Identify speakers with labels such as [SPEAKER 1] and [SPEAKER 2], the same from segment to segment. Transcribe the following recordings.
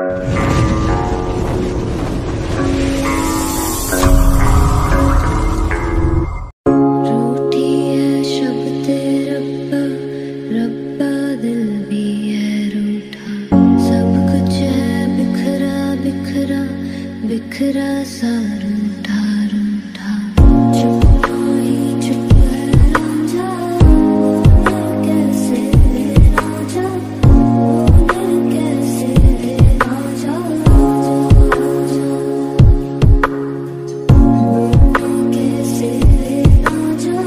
[SPEAKER 1] रूठी है शब्द रब्बा रब्बा दिल भी है रूठा सब कुछ है बिखरा बिखरा बिखरा सा रूठा रूठा चुप ही चुप है राजा कैसे राजा कैसे राजा कैसे राजा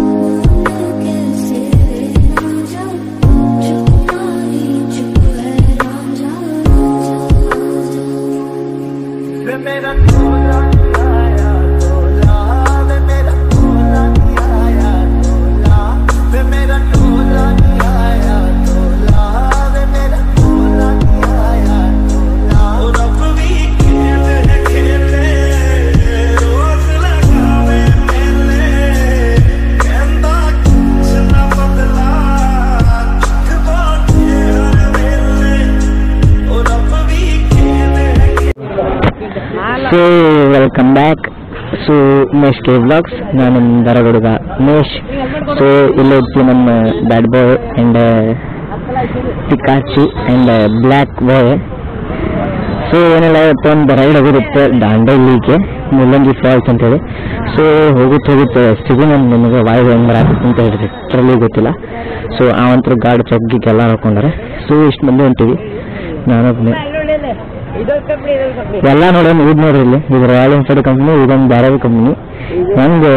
[SPEAKER 1] कैसे राजा चुप ही चुप है राजा
[SPEAKER 2] वे मेरा तोला नहीं आया तोला वे मेरा तोला नहीं आया तोला वे मेरा तोला नहीं आया तोला वे मेरा तोला नहीं आया तोला ओ रब भी खेल है खेले रोज लगावे मेले कहंदा कुछ ना बदला दुख बाटे हर वेले ओ रब भी खेल है
[SPEAKER 3] so welcome back so Umesh K vlogs ನಾನು ನಿಮ್ಮ ದರಗುಡುಗ ಉಮೇಶ್ ಸೊ ಇಲ್ಲೈತಿ ನಮ್ಮ bad boy and Pikachu and black boy so ಏನೆಲ್ಲ ಇವತ್ತು ಒಂದು ರೈಡ್ ಹೋಗಿರುತ್ತೆ ದಾಂಡೇಲಿಗೆ ಮುಲ್ಲಂಗಿ ಫಾಲ್ಸ್ ಅಂತೇಳಿ ಸೊ ಹೋಗುತ್ತೆ ಹೋಗುತ್ತೆ ಸಿಗಿ ನಾನು ನಿಮಗೆ ವಾಯು ಹೆಂಗೆ ಬರಾಕತ್ತೆ ಅಂತ ಹೇಳಿದ್ರೆ ಲಿಟ್ರಲಿ ಗೊತ್ತಿಲ್ಲ ಸೊ ಅವಂತರು ಗಾಡಿ ಚಗ್ಗಿಗೆ ಎಲ್ಲ ಹಾಕೊಂಡಾರೆ ಸೊ ಇಷ್ಟು ಮಂದಿ ಹೊಂಟಿವಿ ನಾನೊಬ್ಬನೇ ಎಲ್ಲ ನೋಡೋಣ ಇದು ನೋಡ್ರಿ ಇಲ್ಲಿ ಇದು ರಾಯಲ್ ಎನ್ಫೀಲ್ಡ್ ಕಂಪ್ನಿ ಇದೊಂದು ಬೇರೆ ಕಂಪ್ನಿ ನಂಗೆ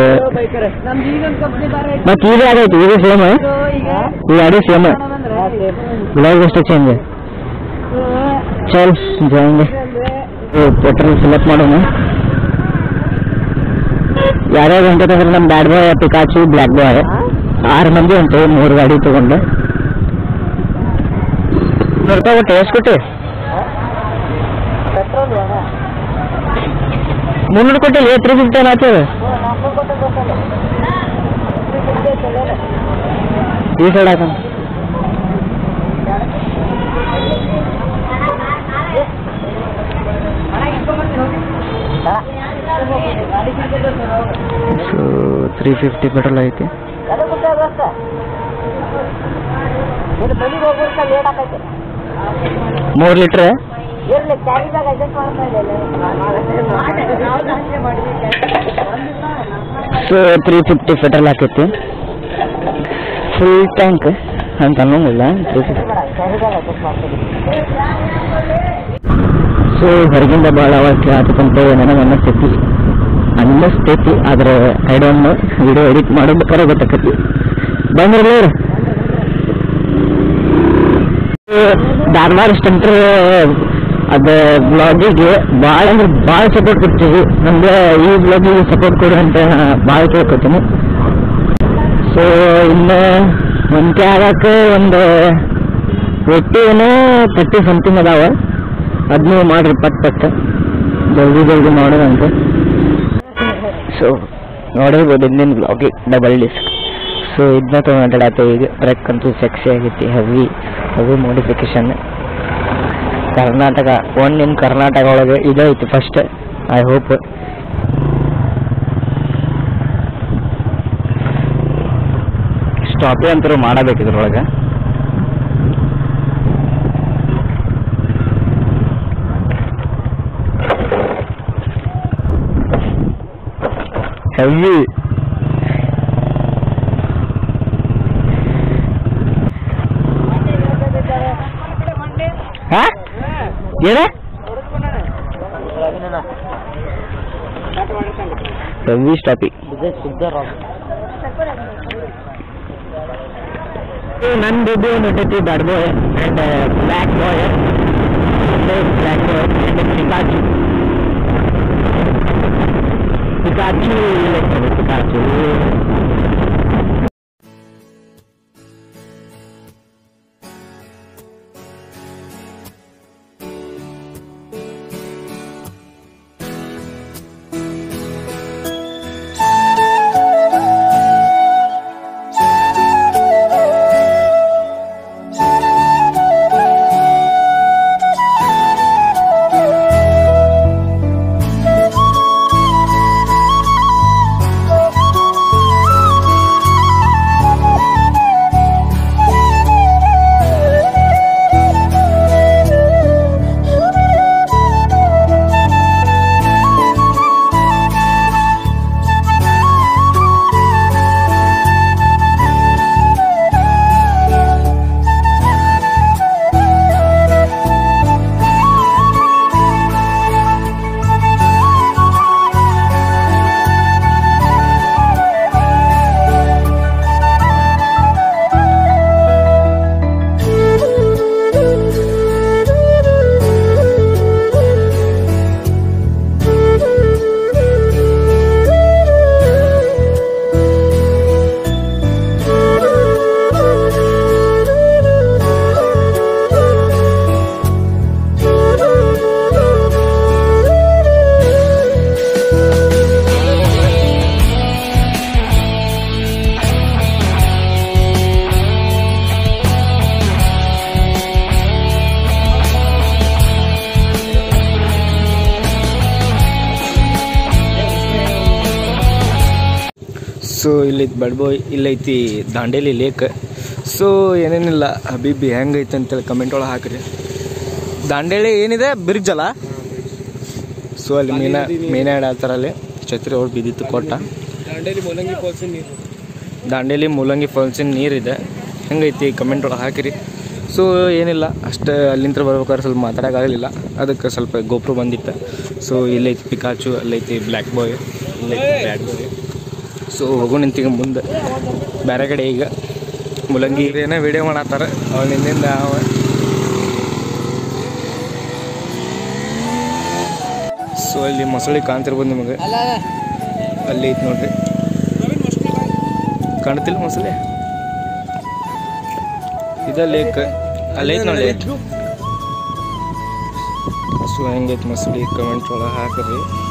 [SPEAKER 3] ಮತ್ತೆ ಇದು ಆಗೈತಿ ಇದು ಸೇಮ್ ಈ ಗಾಡಿ ಸೇಮ್ ಗುಲಾಬಿ ಅಷ್ಟೇ ಚೇಂಜ್ ಚಲ್ ಜಾಯಿಂಗ್ ಪೆಟ್ರೋಲ್ ಫಿಲಪ್ ಮಾಡೋಣ ಯಾರ್ಯಾರು ಹೊಂಟದಂದ್ರೆ ನಮ್ಮ ಬ್ಯಾಡ್ ಬಾಯ್ ಪಿಕಾಚು ಬ್ಲ್ಯಾಕ್ ಬಾಯ್ ಆರು ಮಂದಿ ಹೊಂಟೇವಿ ಮೂರು ಗಾಡಿ ತಗೊಂಡು ನೂರು ರೂಪಾಯಿ ಕೊಟ್ಟೆ ಎಷ್ಟು ಕೊಟ್ಟೆ ಮುನ್ನೂರು ಕೊಟ್ಟಿಲ್ಲ ತ್ರೀ ಫಿಫ್ಟಿ ಆಯ್ತದ ಈ ಸೈಡ್ ಹಾಕ ಸೊ ತ್ರೀ ಫಿಫ್ಟಿ ಪೆಟ್ರೋಲ್ ಐತಿ ಮೂರು litre so three fifty petrol ಹಾಕೈತಿ ಫುಲ್ ಟ್ಯಾಂಕ್ ಅಂತ ಅನ್ನೋಂಗಿಲ್ಲ ತ್ರೀ ಫಿಫ್ಟಿ ಸೊ ಹೊರಗಿಂದ ಭಾಳ ಅವಾಜ್ ಕೇಳತ್ತಂತ ನನಗೆ ಅನ್ನಿಸ್ತೈತಿ ಅನ್ನಿಸ್ತೈತಿ ಆದ್ರೆ I don't know video edit ಮಾಡೋಬೇಕಾದ್ರೆ ಗೊತ್ತಾಕತಿ ಬಂದ್ರಲ್ಲ ಇವ್ರು? ಧಾರವಾಡ ಸ್ಟಂಟ್ರ್ ಅದ ಬ್ಲಾಗಿಗೆ ಭಾಳ ಅಂದ್ರೆ ಭಾಳ ಸಪೋರ್ಟ್ ಕೊಡ್ತೀವಿ ನಮ್ಗೆ ಈ ಬ್ಲಾಗಿಗೆ ಸಪೋರ್ಟ್ ಕೊಡು ಅಂತ ಭಾಳ ಕೇಳ್ಕೊತೀನಿ ಸೊ ಇನ್ನು ಒಂಕೆ ಆಗಕ್ಕೆ ಒಂದು ಒಟ್ಟು ಏನೋ ತರ್ಟಿ ಸಮಥಿಂಗ್ ಅದಾವ ಅದನ್ನೂ ಮಾಡ್ರಿ ಪಟ್ ಪಟ್ ಜಲ್ದಿ ಜಲ್ದಿ ಮಾಡೋದಂತೆ ಸೊ ನೋಡಿರ್ಬೋದು ಹಿಂದಿನ ಬ್ಲಾಗಿಗೆ ಡಬಲ್ ಡಿಸ್ಕ್ ಸೊ ಇದನ್ನ ತೊಗೊಂಡಾತ ಈಗ ಬ್ರೇಕ್ ಅಂತೂ ಸೆಕ್ಸಿ ಆಗೈತಿ heavy heavy modification Karnataka one in Karnataka ಒಳಗೆ ಇದೈತಿ ಫಸ್ಟ್ ಐ ಹೋಪ್ ಸ್ಟಾಪೇ ಅಂತರೂ ಮಾಡಬೇಕು ಇದ್ರೊಳಗೆ ಹೆವಿ ಹಾ ಏನ ಹೆವಿ ಸ್ಟಾಪಿ ನನ್ನ ದುಡ್ಡು ನೋಟೈತಿ bad boy and black boy black boy and Pikachu Pikachu Pikachu
[SPEAKER 4] so ಇಲ್ಲಿ ಬೆಡ್ ಬಾಯ್ ಇಲ್ಲೈತಿ ದಾಂಡೇಲಿ ಲೇಕ್ ಸೊ ಏನೇನಿಲ್ಲ ಹಬೀಬಿ ಹೆಂಗೈತೆ ಅಂತೇಳಿ ಕಮೆಂಟ್ ಒಳಗೆ ಹಾಕ್ರಿ ದಾಂಡೇಲಿ ಏನಿದೆ ಬ್ರಿಡ್ಜ್ ಅಲ್ಲ ಸೊ ಅಲ್ಲಿ ಮೀನ ಮೀನ ಆಡ್ತಾರ ಅಲ್ಲಿ ಛತ್ರಿ ಅವ್ರು ಬಿದ್ದಿತ್ತು ಕೊಟ್ಟ
[SPEAKER 5] ದಾಂಡೇಲಿ ಮೂಲಂಗಿ ಫಾಲ್ಸ್ ನೀರು
[SPEAKER 4] ದಾಂಡೇಲಿ ಮೂಲಂಗಿ ಫಾಲ್ಸಿನ ನೀರಿದೆ ಹೆಂಗೈತಿ ಕಮೆಂಟ್ ಒಳಗೆ ಹಾಕಿರಿ ಸೊ ಏನಿಲ್ಲ ಅಷ್ಟು ಅಲ್ಲಿಂದ ಬರ್ಬೇಕಾದ್ರೆ ಸ್ವಲ್ಪ ಮಾತಾಡೋಕ್ಕಾಗಲಿಲ್ಲ ಅದಕ್ಕೆ ಸ್ವಲ್ಪ ಗೋಪ್ರು ಬಂದಿತ್ತು ಸೊ ಇಲ್ಲೈತಿ ಪಿಕಾಚು ಅಲ್ಲೈತಿ ಬ್ಲ್ಯಾಕ್ ಬಾಯ್ ಇಲ್ಲೈತಿ ಬ್ಯಾಡ್ ಬಾಯ್ ಸೊ ಹೋಗೋ ನಿಂತೀಗ ಮುಂದೆ ಬೇರೆ ಕಡೆ ಈಗ ಮುಲಂಗಿ ಏನೋ ವಿಡಿಯೋ ಮಾಡತ್ತಾರ ಅವನಿಂದ ಅವ ಸೊ ಅಲ್ಲಿ ಮೊಸಳಿ ಕಾಣ್ತಿರ್ಬೋದು ನಿಮಗೆ ಅಲ್ಲಿ ಐತಿ ನೋಡ್ರಿ ಕಾಣ್ತಿಲ್ಲ ಮೊಸಳೆ ಇದ ಲೇಕ್ ಅಲ್ಲೈತ್ ನೋಡಿ ಸೊ ಹೆಂಗೈತಿ ಮೊಸಳಿ ಕಮೆಂಟ್ ಒಳಗೆ ಹಾಕ್ರಿ